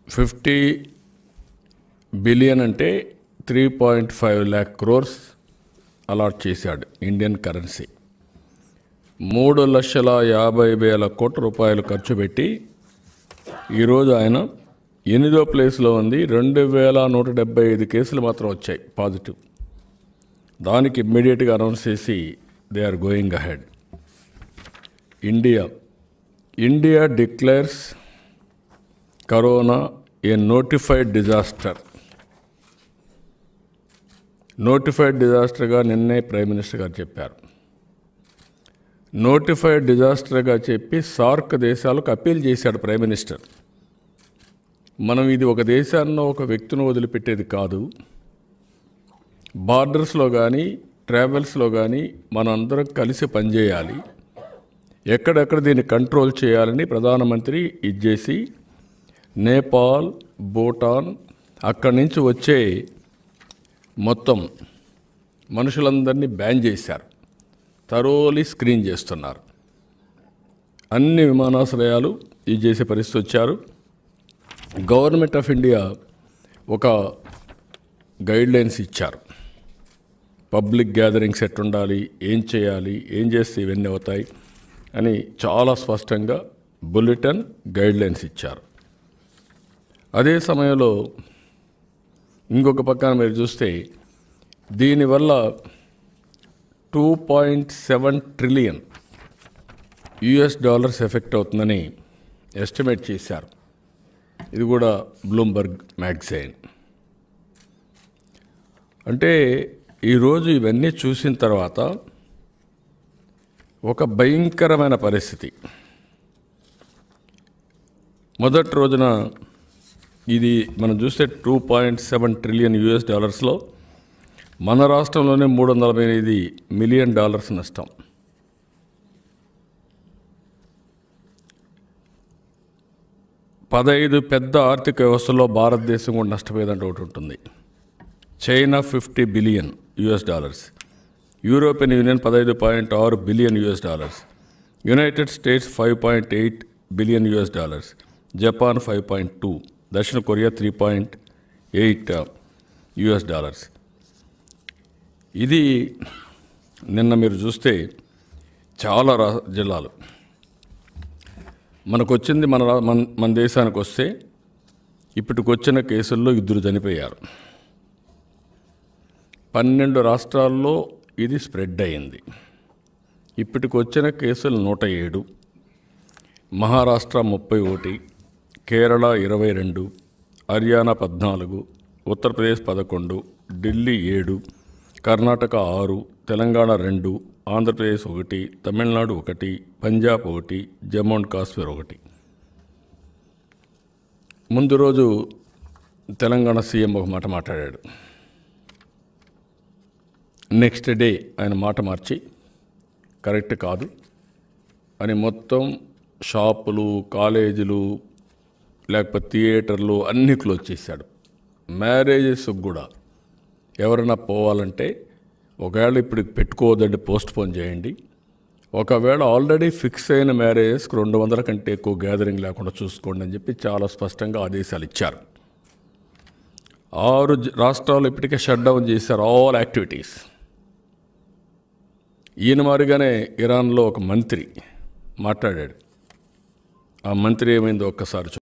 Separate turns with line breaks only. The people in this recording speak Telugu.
ఫిఫ్టీ బిలియన్ అంటే three point five lakh crores allot చేశాడు ఇండియన్ కరెన్సీ మూడు లక్షల యాభై వేల కోట్ల రూపాయలు ఖర్చు పెట్టి ఈరోజు ఆయన ఎనిమిదో ప్లేస్లో ఉంది రెండు వేల నూట డెబ్బై ఐదు కేసులు మాత్రం వచ్చాయి పాజిటివ్ దానికి ఇమ్మీడియట్గా అనౌన్స్ చేసి they are going ahead India India declares corona a notified disaster notified డిజాస్టర్గా నిన్నే ప్రైమ్ మినిస్టర్ గారు చెప్పారు నోటిఫైడ్ డిజాస్టర్గా చెప్పి సార్క్ దేశాలకు అప్పీల్ చేశాడు ప్రైమ్ మినిస్టర్ మనం ఇది ఒక దేశాన్నో ఒక వ్యక్తిని వదిలిపెట్టేది కాదు బార్డర్స్లో కానీ ట్రావెల్స్లో కానీ మనందరం కలిసి పనిచేయాలి ఎక్కడెక్కడ దీన్ని కంట్రోల్ చేయాలని ప్రధానమంత్రి ఇచ్చేసి నేపాల్ భూటాన్ అక్కడి నుంచి వచ్చే మొత్తం మనుషులందరినీ బ్యాన్ చేశారు తరోలి స్క్రీన్ చేస్తున్నారు అన్ని విమానాశ్రయాలు ఇది చేసే పరిస్థితి వచ్చారు గవర్నమెంట్ ఆఫ్ ఇండియా ఒక గైడ్ లైన్స్ ఇచ్చారు పబ్లిక్ గ్యాదరింగ్స్ ఎట్టుండాలి ఏం చేయాలి ఏం చేస్తే ఇవన్నీ అవుతాయి అని చాలా స్పష్టంగా బులెటిన్ గైడ్ లైన్స్ ఇచ్చారు అదే సమయంలో ఇంకొక పక్కన మీరు చూస్తే దీనివల్ల two point seven trillion US dollars effect అవుతుందని ఎస్టిమేట్ చేశారు ఇది కూడా బ్లూంబర్గ్ మ్యాగజైన్ అంటే ఈరోజు ఇవన్నీ చూసిన తర్వాత ఒక భయంకరమైన పరిస్థితి మొదటి రోజున ఇది మనం చూస్తే two point seven trillion US డాలర్స్లో మన రాష్ట్రంలోనే మూడు వందల నలభై ఎనిమిది మిలియన్ డాలర్స్ నష్టం పదహైదు పెద్ద ఆర్థిక వ్యవస్థల్లో భారతదేశం కూడా నష్టపోయేదంటే ఒకటి ఉంటుంది China fifty billion US dollars European Union పదహైదు పాయింట్ ఆరు billion US dollars United States five point eight billion US dollars Japan five point two దక్షిణ Korea three point eight US dollars ఇది నిన్న మీరు చూస్తే చాలా రా జిల్లాలు మనకు వచ్చింది మన రా- మన మన దేశానికి వస్తే ఇప్పటికొచ్చిన కేసుల్లో ఇద్దరు చనిపోయారు పన్నెండు రాష్ట్రాల్లో ఇది స్ప్రెడ్ అయింది ఇప్పటికొచ్చిన కేసులు నూట ఏడు మహారాష్ట్ర ముప్పై ఒకటి కేరళ ఇరవై రెండు హర్యానా పద్నాలుగు ఉత్తరప్రదేశ్ పదకొండు ఢిల్లీ ఏడు కర్ణాటక ఆరు తెలంగాణ రెండు ఆంధ్రప్రదేశ్ ఒకటి తమిళనాడు ఒకటి పంజాబ్ ఒకటి జమ్మూ అండ్ కాశ్మీర్ ఒకటి ముందు రోజు తెలంగాణ సీఎం ఒక మాట మాట్లాడాడు నెక్స్ట్ డే ఆయన మాట మార్చి కరెక్ట్ కాదు అని మొత్తం షాపులు కాలేజీలు లేకపోతే థియేటర్లు అన్నీ క్లోజ్ చేశాడు మ్యారేజెస్ కూడా ఎవరైనా పోవాలంటే ఒకవేళ ఇప్పుడు పెట్టుకోవద్దండి పోస్ట్ పోన్ చేయండి ఒకవేళ ఆల్రెడీ ఫిక్స్ అయిన మ్యారేజెస్కి రెండు వందల కంటే ఎక్కువ గ్యాదరింగ్ లేకుండా చూసుకోండి అని చెప్పి చాలా స్పష్టంగా ఆదేశాలు ఇచ్చారు ఆరు జ- రాష్ట్రాలు ఇప్పటికే షట్ డౌన్ చేశారు ఆల్ యాక్టివిటీస్ ఈయన మాదిరిగానే ఇరాన్లో ఒక మంత్రి మాట్లాడాడు ఆ మంత్రి ఏమైందో ఒక్కసారి చూ